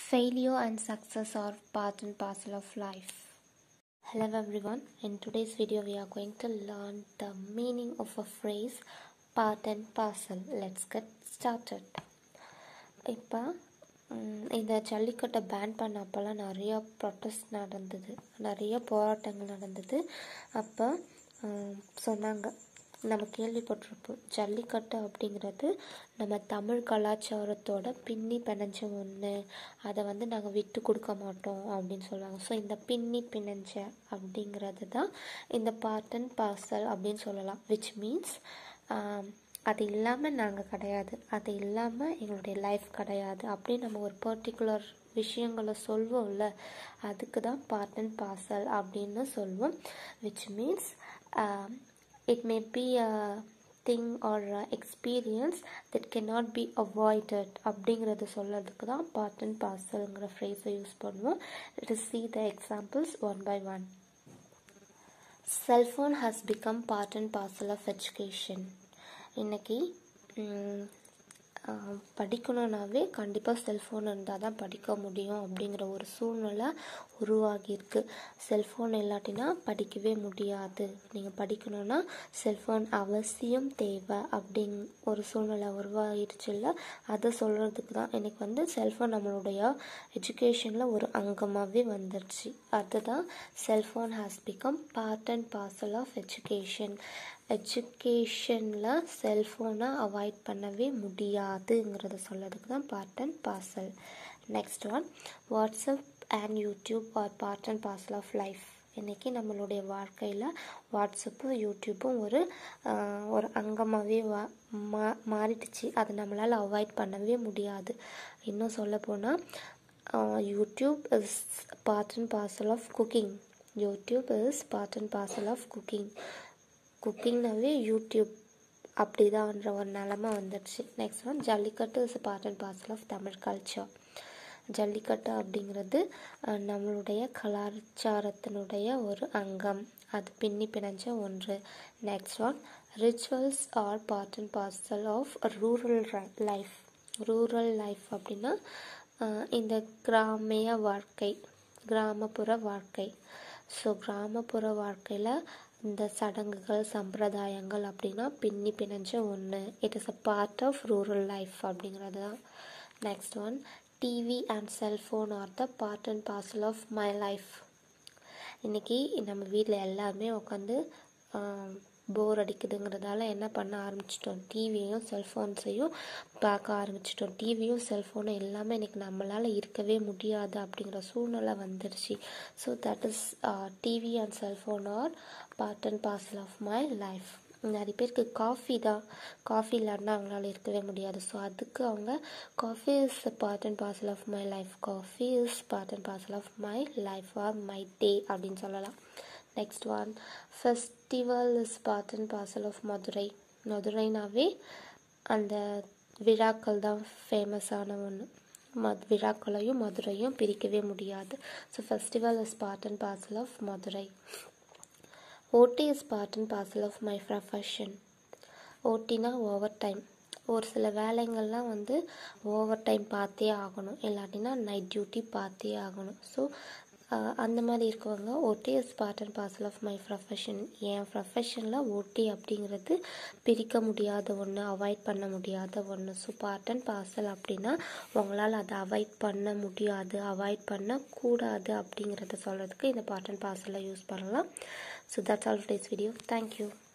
Failure and success are part and parcel of life. Hello everyone. In today's video, we are going to learn the meaning of a phrase part and parcel. Let's get started. இப்போ ம், இந்த ஜல்லிக்கட்டை pan பண்ண அப்போல்லாம் நிறைய protest நடந்தது நிறைய போராட்டங்கள் நடந்தது அப்போ ம், சொன்னாங்க நம்ம கேள்விப்பட்டிருப்போம் ஜல்லிக்கட்டு அப்படிங்கிறது நம்ம தமிழ் கலாச்சாரத்தோட பின்னி பிணைஞ்ச ஒன்று அதை வந்து நாங்கள் விட்டு கொடுக்க மாட்டோம் அப்படின்னு சொல்லுவாங்க ஸோ இந்த பின்னி பிணைஞ்ச அப்படிங்கிறது தான் இந்த பார்ட் அண்ட் பார்சல் அப்படின்னு சொல்லலாம் விச் மீன்ஸ் அது இல்லாமல் நாங்கள் கிடையாது அது இல்லாமல் எங்களுடைய லைஃப் கிடையாது அப்படின்னு நம்ம ஒரு பர்டிகுலர் விஷயங்களை சொல்வோம்ல அதுக்கு தான் பார்ட் அண்ட் பார்சல் அப்படின்னு சொல்வோம் which means it may be a thing or a experience that cannot be avoided அப்படிங்கிறது சொல்கிறதுக்கு தான் பார்ட் அண்ட் பார்சல்ங்கிற ஃப்ரேஸை யூஸ் பண்ணுவோம் let us see the examples one by one cell phone has become part and parcel of education இன்னைக்கு ம், ஆ, படிக்கணுன்னாவே கண்டிப்பாக cellphone இருந்தால் தான் படிக்க முடியும் அப்படிங்கிற ஒரு சூழ்நிலை உருவாகியிருக்கு செல்ஃபோன் இல்லாட்டினா படிக்கவே முடியாது நீங்கள் படிக்கணும்னா செல்ஃபோன் அவசியம் தேவை அப்படிங் ஒரு சூழ்நிலை உருவாகிடுச்சு இல்லை அதை சொல்கிறதுக்கு தான் எனக்கு வந்து செல்ஃபோன் நம்மளுடைய எஜுகேஷனில் ஒரு அங்கமாகவே வந்துடுச்சு அதுதான் cellphone has become part and parcel of education எஜுகேஷனில் செல்ஃபோனை அவாய்ட் பண்ணவே முடியாதுங்கிறத சொல்லதுக்கு தான் part and parcel next one WhatsApp and YouTube are part and parcel of life இன்றைக்கி நம்மளுடைய வாழ்க்கையில் வாட்ஸ்அப்பும் யூடியூப்பும் ஒரு ஆஹ், ஒரு அங்கமாகவே வா மா மாறிடுச்சு அதை நம்மளால் அவாய்ட் பண்ணவே முடியாது இன்னும் சொல்லப்போனால் YouTube is part and parcel of cooking YouTube is part and parcel of cooking குக்கிங்னாவே யூடியூப் அப்படிதான்ற ஒரு நிலமை வந்துடுச்சு next one jallikattu is part and parcel of Tamil culture jallikattu அப்படிங்கிறது அஹ், நம்மளுடைய கலாச்சாரத்தினுடைய ஒரு அங்கம் அது பின்னி பிணைஞ்ச ஒன்று next one rituals are part and parcel of rural life rural life அப்படின்னா அஹ், இந்த கிராமிய வாழ்க்கை கிராமப்புற வாழ்க்கை ஸோ கிராமப்புற வாழ்க்கையில் இந்த சடங்குகள் சம்பிரதாயங்கள் அப்படின்னா பின்னி பிணைஞ்ச ஒன்று it is a part of rural life அப்படிங்கிறது தான் next one TV and cellphone are the part and parcel of my life இன்றைக்கி நம்ம வீட்டில் எல்லாருமே உட்காந்து போர் அடிக்குதுங்கிறதால என்ன பண்ண ஆரம்பிச்சிட்டோம் டிவியையும் செல்ஃபோன்ஸையும் பார்க்க ஆரம்பிச்சிட்டோம் டிவியும் செல்ஃபோனும் இல்லாமல் இன்றைக்கி நம்மளால் இருக்கவே முடியாது அப்படிங்கிற சூழ்நிலை வந்துருச்சு so that is TV and cellphone are part and parcel of my life நிறைய பேருக்கு காஃபி தான் காஃபி இல்லாட்டினா அவங்களால இருக்கவே முடியாது ஸோ அதுக்கு அவங்க coffee is part and parcel of my life coffee is part and parcel of my life or my day அப்படின்னு சொல்லலாம் next one festival is part and parcel of Madurai மதுரைனாவே அந்த விழாக்கள் தான் ஃபேமஸான ஒன்று மத் விழாக்களையும் மதுரையும் பிரிக்கவே முடியாது so festival is part and parcel of Madurai OD is part and parcel of my profession ஓட்டினா ஓவர் டைம் ஒரு சில வேலைங்கள்லாம் வந்து ஓவர் டைம் பார்த்தே ஆகணும் இல்லாட்டினா நைட் டியூட்டி பார்த்தே ஆகணும் ஸோ அந்த மாதிரி இருக்கவங்க OD is part and parcel of my profession என் ப்ரொஃபஷனில் ஓடி அப்படிங்கிறது பிரிக்க முடியாத ஒன்று அவாய்ட் பண்ண முடியாத ஒன்று ஸோ பார்ட் அண்ட் பார்சல் அப்படின்னா உங்களால் அதை அவாய்ட் பண்ண முடியாது அவாய்ட் பண்ணக்கூடாது அப்படிங்கிறத சொல்கிறதுக்கு இந்த பார்ட் அண்ட் பார்சலை யூஸ் பண்ணலாம் so that's all today's video thank you